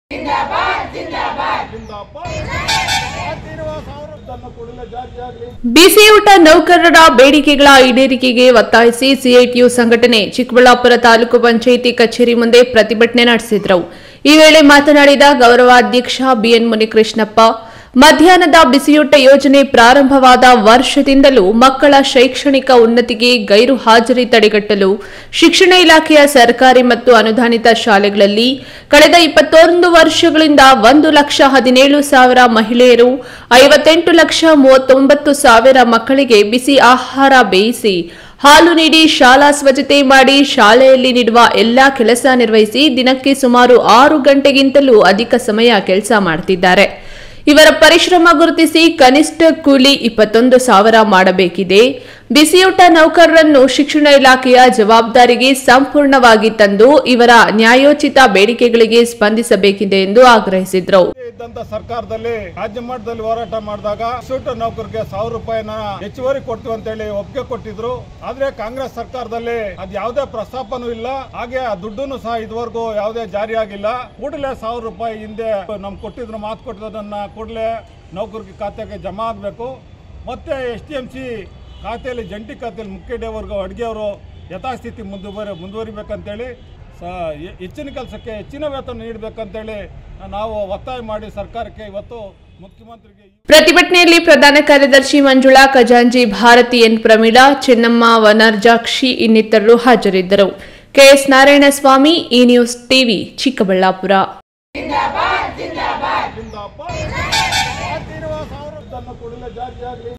ಜಿಂದಾಬಾದ್ ಆಗ್ತಿರುವ ಸಾವಿರದನ್ನು ಕೂಡಲೇ ಜಾರಿಯಾಗಲಿ ಬಿಸಿಯೂಟ ನೌಕರರ ಬೇಡಿಕೆಗಳ ಈಡೇರಿಕೆಗೆ ಒತ್ತಾಯಿಸಿ ಸಿಐಟಿಯು ಸಂಘಟನೆ ಚಿಕ್ಕಬಳ್ಳಾಪುರ ತಾಲೂಕು ಪಂಚಾಯಿತಿ ಕಚೇರಿ ಮುಂದೆ ಪ್ರತಿಭಟನೆ ನಡೆಸಿದ್ರು ಈ ವೇಳೆ ಮಾತನಾಡಿದ ಗೌರವಾಧ್ಯಕ್ಷ ಬಿಎನ್ ಮುನಿಕೃಷ್ಣಪ್ಪ ಮಧ್ಯಾಹ್ನದ ಬಿಸಿಯೂಟ ಯೋಜನೆ ಪ್ರಾರಂಭವಾದ ವರ್ಷದಿಂದಲೂ ಮಕ್ಕಳ ಶೈಕ್ಷಣಿಕ ಉನ್ನತಿಗೆ ಗೈರು ಹಾಜರಿ ತಡೆಗಟ್ಟಲು ಶಿಕ್ಷಣ ಇಲಾಖೆಯ ಸರ್ಕಾರಿ ಮತ್ತು ಅನುದಾನಿತ ಶಾಲೆಗಳಲ್ಲಿ ಕಳೆದ ಇಪ್ಪತ್ತೊಂದು ವರ್ಷಗಳಿಂದ ಒಂದು ಲಕ್ಷ ಹದಿನೇಳು ಸಾವಿರ ಮಹಿಳೆಯರು ಐವತ್ತೆಂಟು ಲಕ್ಷ ಮೂವತ್ತೊಂಬತ್ತು ಸಾವಿರ ಮಕ್ಕಳಿಗೆ ಬಿಸಿ ಆಹಾರ ಬೇಯಿಸಿ ಹಾಲು ನೀಡಿ ಶಾಲಾ ಸ್ವಚ್ಛತೆ ಮಾಡಿ ಶಾಲೆಯಲ್ಲಿ ನೀಡುವ ಎಲ್ಲಾ ಕೆಲಸ ನಿರ್ವಹಿಸಿ ದಿನಕ್ಕೆ ಸುಮಾರು ಆರು ಗಂಟೆಗಿಂತಲೂ ಅಧಿಕ ಸಮಯ ಕೆಲಸ ಮಾಡುತ್ತಿದ್ದಾರೆ ಇವರ ಪರಿಶ್ರಮ ಗುರುತಿಸಿ ಕನಿಷ್ಠ ಕೂಲಿ ಇಪ್ಪತ್ತೊಂದು ಸಾವಿರ ಮಾಡಬೇಕಿದೆ ಬಿಸಿಯೂಟ ನೌಕರರನ್ನು ಶಿಕ್ಷಣ ಇಲಾಖೆಯ ಜವಾಬ್ದಾರಿಗೆ ಸಂಪೂರ್ಣವಾಗಿ ತಂದು ಇವರ ನ್ಯಾಯೋಚಿತ ಬೇಡಿಕೆಗಳಿಗೆ ಸ್ಪಂದಿಸಬೇಕಿದೆ ಎಂದು ಆಗ್ರಹಿಸಿದರು ಇದ್ದಂತ ಸರ್ಕಾರದಲ್ಲಿ ರಾಜ್ಯ ಮಟ್ಟದಲ್ಲಿ ಹೋರಾಟ ಮಾಡಿದಾಗ ಶೂಟರ್ ನೌಕರಿಗೆ ಸಾವಿರ ರೂಪಾಯಿನ ಹೆಚ್ಚುವರಿ ಕೊಡ್ತೀವಿ ಅಂತ ಹೇಳಿ ಒಪ್ಪಿಗೆ ಕೊಟ್ಟಿದ್ರು ಆದ್ರೆ ಕಾಂಗ್ರೆಸ್ ಸರ್ಕಾರದಲ್ಲಿ ಅದ್ ಯಾವುದೇ ಪ್ರಸ್ತಾಪನೂ ಇಲ್ಲ ಹಾಗೆ ಆ ದುಡ್ಡನ್ನು ಸಹ ಇದುವರೆಗೂ ಯಾವುದೇ ಜಾರಿ ಆಗಿಲ್ಲ ಕೂಡಲೇ ಸಾವಿರ ರೂಪಾಯಿ ಹಿಂದೆ ನಮ್ ಕೊಟ್ಟಿದ್ರು ಮಾತು ಕೊಟ್ಟಿದ್ದನ್ನ ಕೂಡಲೇ ನೌಕರಿಗೆ ಖಾತೆಗೆ ಜಮಾ ಆಗಬೇಕು ಮತ್ತೆ ಎಸ್ ಟಿ ಎಂ ಸಿ ಖಾತೆಯಲ್ಲಿ ಜಂಟಿ ಖಾತೆಯಲ್ಲಿ ಮುಖ್ಯ ಡೇವರ್ಗು ಅಡುಗೆಯವರು ಯಥಾಸ್ಥಿತಿ ಮುಂದುವರಿ ಮುಂದುವರಿಬೇಕಂತೇಳಿ ಸ ಹೆ- ಹೆಚ್ಚಿನ ಕೆಲಸಕ್ಕೆ ಹೆಚ್ಚಿನ ವೇತನ ನೀಡಬೇಕಂತೇಳಿ ನಾವು ಒತ್ತಾಯ ಮಾಡಿ ಸರ್ಕಾರಕ್ಕೆ ಇವತ್ತು ಮುಖ್ಯಮಂತ್ರಿಗೆ ಈ- ಪ್ರತಿಭಟನೆಯಲ್ಲಿ ಪ್ರಧಾನ ಕಾರ್ಯದರ್ಶಿ ಮಂಜುಳಾ ಖಜಾಂಜಿ ಭಾರತಿ ಎನ್ ಪ್ರಮೀಳಾ ಚೆನ್ನಮ್ಮ ವನರ್ಜಾಕ್ಷಿ ಇನ್ನಿತರರು ಹಾಜರಿದ್ದರು ಕೆಎಸ್ ನಾರಾಯಣಸ್ವಾಮಿ ಈ ನ್ಯೂಸ್ ಟಿವಿ ಚಿಕ್ಕಬಳ್ಳಾಪುರ